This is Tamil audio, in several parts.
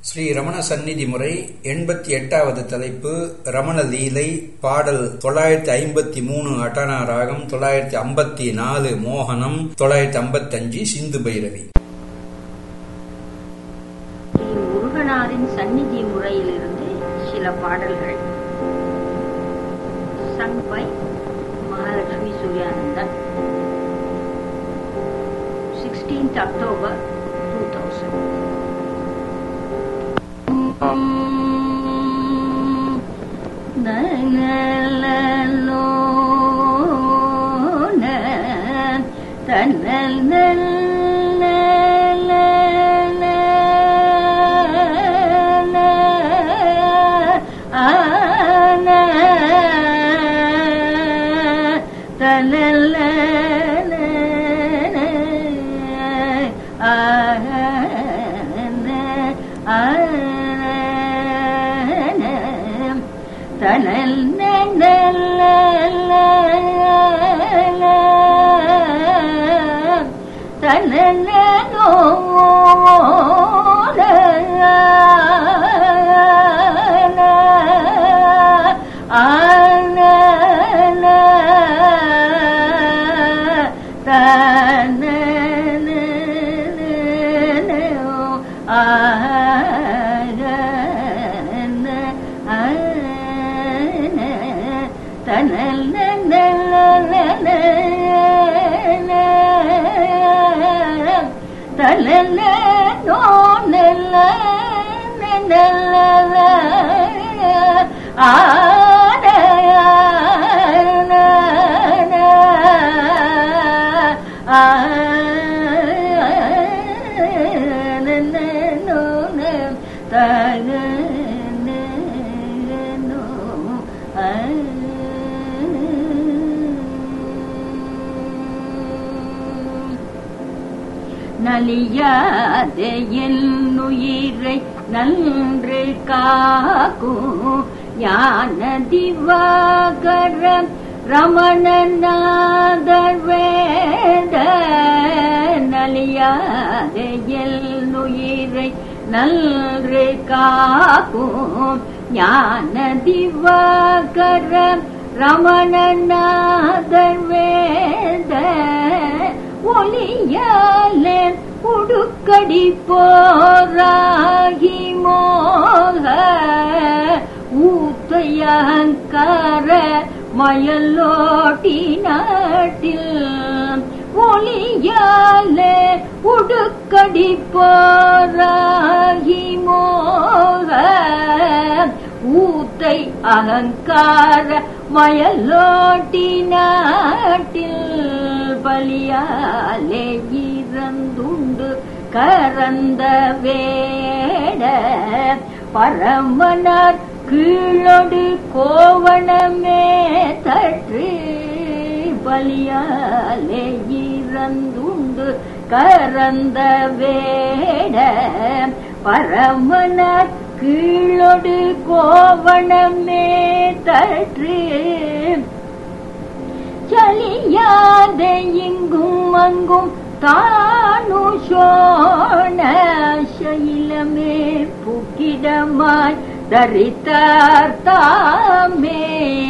ஸ்ரீ ரமண சந்நிதி முறை எண்பத்தி எட்டாவது தலைப்பு ரமண லீலை பாடல் தொள்ளாயிரத்தி ஐம்பத்தி மூணு அட்டனா ராகம் தொள்ளாயிரத்தி ஐம்பத்தி நாலு மோகனம் தொள்ளாயிரத்தி ஐம்பத்தி அஞ்சு சிந்து பைரவி ஸ்ரீ முருகனாரின் சந்நிதி முறையிலிருந்து சில பாடல்கள் sung by Mahalakshmi Suryanandan sixteenth October two thousand நலியாத என்னுயிரை நன்று காக்கும் ஞான திவாகர ரமணநாதர் வேத நலியாத என்னுயிரை நன்று காக்கும் ஞான திவாகர ரமணநாதர் வேத ஒளியாலே உடுக்கடி போராகி மோக ஊத்தையங்கார மயலோட்டி நாட்டில் ஒளியாலே உடுக்கடி போராகி மோக ஊத்தை அகங்கார மயலோட்டி நாட்டில் பலியாலே இறந்துண்டு கரந்த வேட பரமனார் கீழொடு கோவணமே தற்று பலியாலே இறந்துண்டு கரந்த வேட பரமனார் கீழொடு கோவணமே தற்று சலியாத இங்கும் அங்கும் தானு சோண சைலமே புக்கிடமாய் தரித்தார் தாமே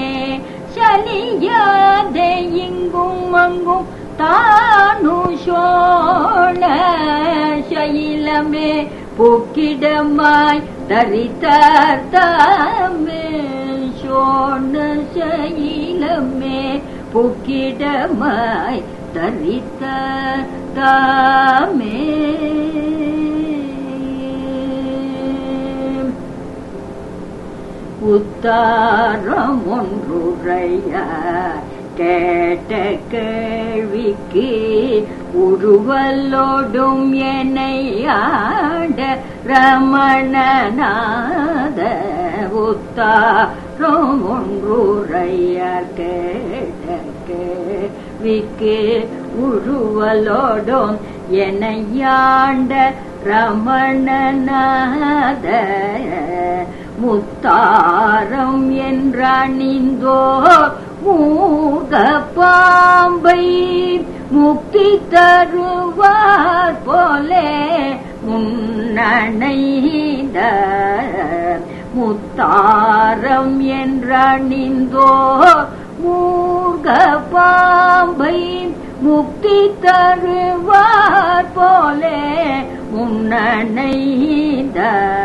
சலியாத இங்கும் அங்கும் தானு சோண சைலமே புக்கிடமாய் தரித்தார் தாமே சோண சைலமே புக்கிடமாய் தரித்த தாமே உத்தாரம் ஒன்றுரைய கேட்ட கேள்விக்கு உருவலோடும் என்னையாண்ட ரமணநாத உத்தாரம் ஒன்றுரைய கேட்ட கேள்விக்கு உருவலோடும் என்னையாண்ட ரமணநாத முத்தாரம் என்றணிந்தோ மூக பாம்பை முக்தி தருவார் போலே முன்னணைந்த முத்தாரம் என்றணிந்தோ மூர்க பாம்பை முக்தி தருவார் போலே முன்னணைந்த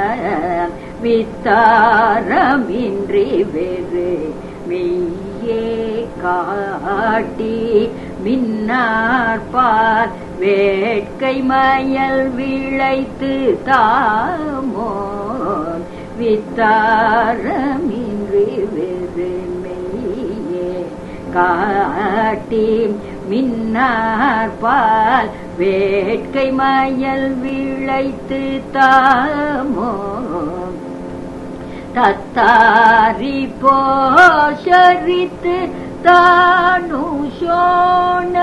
வித்தாரமின்றி வெறு மெய்யே காட்டி மின்னார்பால் வேட்கை மயல் விளைத்து தாமோ வித்தாரமின்றி வெறு மெய்யே காட்டி மின்னார்பால் வேட்கை மயல் விளைத்து தாமோ தத்தாரி போஷரித்து தானு சோன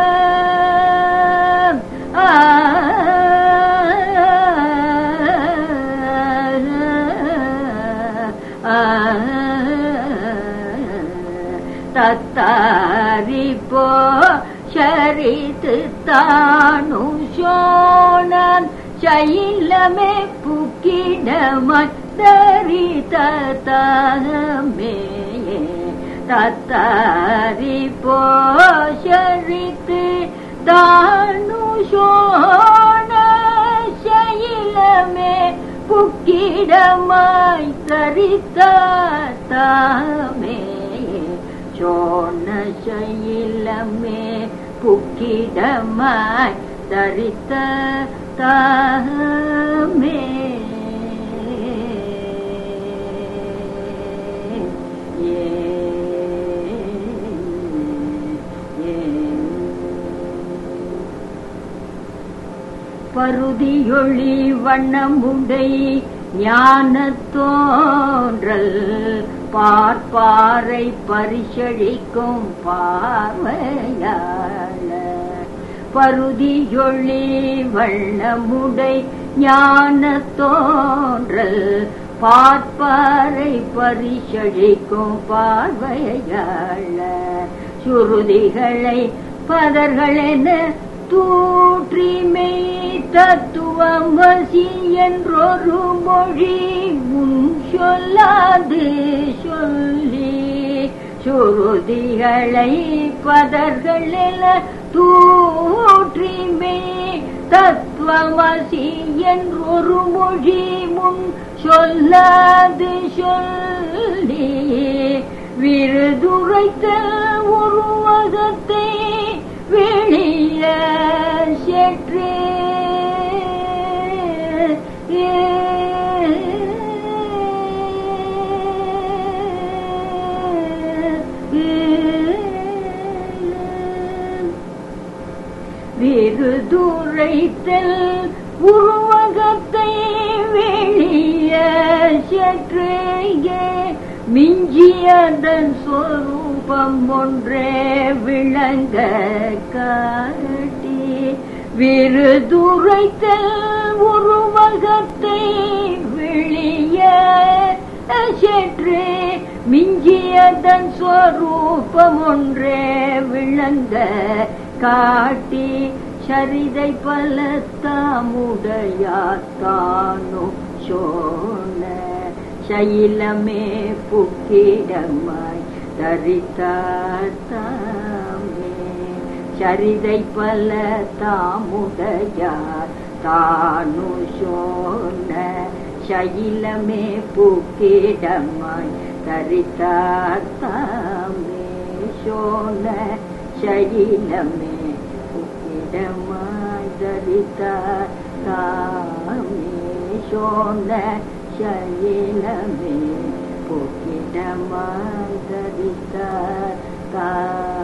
தத்தாரி போஷரித்து தானு சோனன் சைலமே புக்கிடமாய் தரிதமே தத்தாரி போஷரித்து தானு சோன சைலமே புக்கிடமாய் தரிதமே சோன சைலமே புக்கிடமாய் தரித்த தாமே பருதியொளி வண்ணமுடை ஞான தோன்றல் பார்ப்பாரை பரிசழிக்கும் பார்வையாள பருதியொளி வண்ணமுடை ஞான தோன்றல் பார்ப்பாரை பரிசழிக்கும் பார்வையாள சுருதிகளை பதர்களென தூற்றிமை தத்துவம் வசி என்றொரு மொழி முன் சொல்லாது சொல்லி சுருதிகளை பதர்களென தூற்றிமை தத்துவமசி என்றொரு மொழி முன் சொல்லாது சொல்லி விருதுரைத்த உருவகத்தை வெளிய செற்றே விருதுரைத்தல் உருவகத்தை வெளிய செற்றே மிஞ்சியதன் சொரூபம் ஒன்றே விளங்க காட்டி விருதுரைத்தல் உருவகத்தை வெளிய செற்று மிஞ்சியதன் சொரூபம் ஒன்றே விளங்க காட்டி சரிதை பல தாமுடையாத்தானோ சோன சைலமே புக்கிடமாய் தரித்தாமே சரிதை பல தாமுடையார் தானு சோன சைலமே புக்கிடமாய் தரித்தாமே சோன சைலமே புக்கிடமாய் தரித்தாமே சோன சைலமே புக்கிடமாய் தரித்தாமே